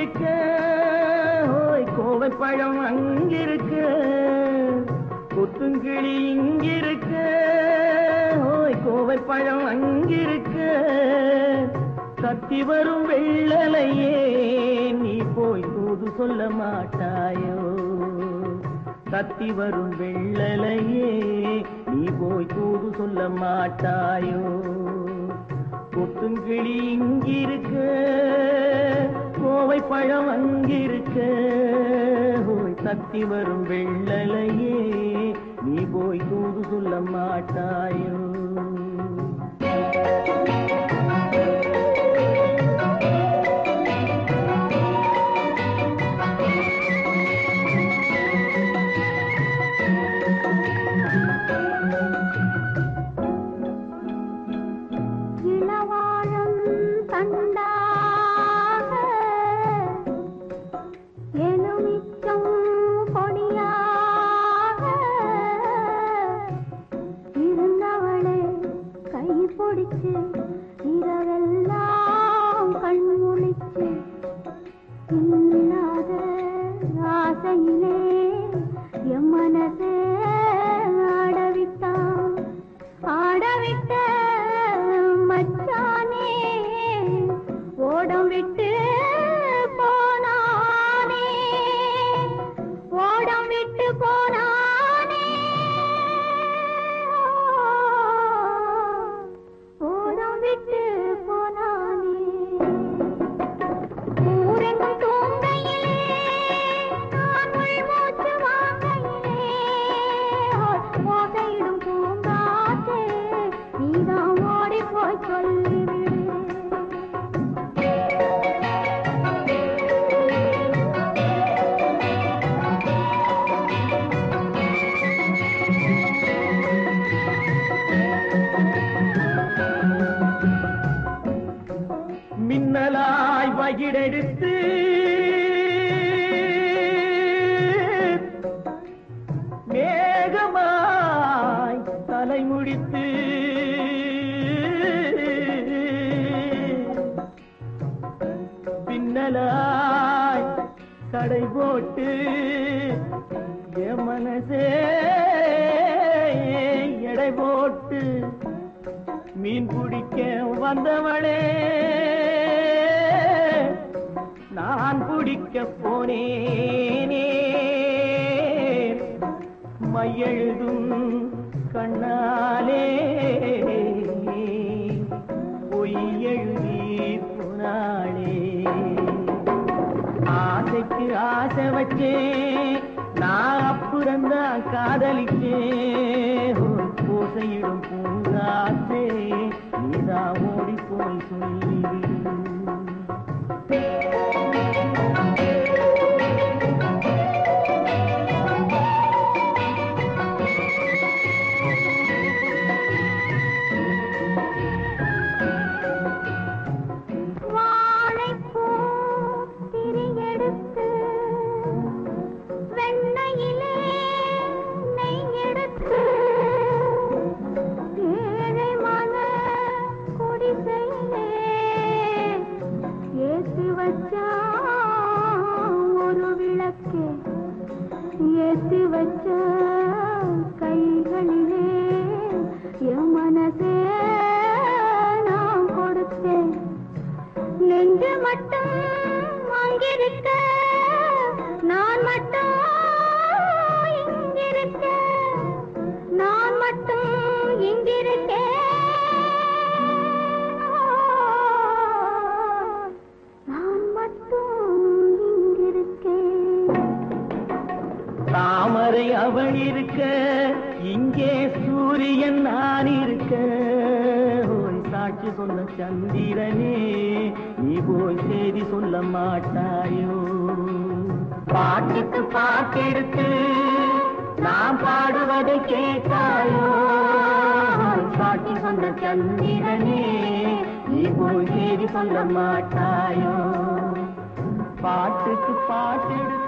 இங்கிருக்க ஓய் கோவை பழம் அங்கிருக்க கொத்துங்கிளி இங்கிருக்க ஓய் கோவை பழம் அங்கிருக்க கத்தி வரும் வெள்ளலையே நீ போய் தூது சொல்ல மாட்டாயோ கத்தி வரும் வெள்ளலையே நீ போய் தூது சொல்ல மாட்டாயோ கொத்துங்கிளி இங்கிருக்க கோவை பழம் அங்கிருக்க ஓய் தத்தி வரும் வெள்ளலையே நீ போய் தூது சொல்ல மாட்டாயோ இளவாழம் தண்டாக எலுமிச்சம் கொடியாக இருந்தவளே கை பிடிச்சு இரவெல்லாம் கண் முழிச்சு இல்லாத ஆசையிலே என் மனசே ஆடவிட்டான் ஆடவிட்ட மச்சானே ஓடம் விட்டு போனானே ஓடம் விட்டு போனானே ஓடம் விட்டு போனானே ஊரெங்கும் தூங்கையிலே நான் உள்மூச்சு வாங்கையிலே ஓசையிடும் பூங்காற்றே நீதான் ஓடி போய் சொல்லிவிடு மின்னலாய் வகிடெடுத்து மேகமாய் தலைமுடித்து பின்னலாய் கடை போட்டு என் மனசே எடை போட்டு மீன் பிடிக்க வந்தவளே நான் பிடிக்க போனேனே மையெழுதும் கண்ணாலே பொய் எழுதி போனாளே ஆசைக்கு ஆசை வச்சேன் நான் அப்புறம்தான் காதலிச்சேன் பூசையிடும் பூங்காற்றே நீதான் ஓடி போய் சொல்லிவிடு வாழைப்பூ திரியெடுத்து வெண்ணையிலே நெய் எடுத்து ஏழை மன குடிசையிலே ஏற்றி வச்சா ஒரு விளக்கு ஏற்றி வச்ச கைகளிலே என் மனசே நான் கொடுத்தேன் நெஞ்சு மட்டும் அங்கிருக்க நான் மட்டும் இங்கிருக்க நான் மட்டும் இங்கிருக்க நான் மட்டும் இங்கிருக்கேன் தாமரை அவள் இருக்க இங்கே சூரியன் நான் இருக்க ஓய் சாட்சி சொன்ன சந்திரனே நீ போய் செய்தி சொல்ல மாட்டாயோ பாட்டுக்கு பாட்டெடுத்து நான் பாடுவதை கேட்டாயோ சாட்சி சொன்ன சந்திரனே நீ போய் செய்தி சொல்ல மாட்டாயோ பாட்டுக்கு பாட்டெடுத்து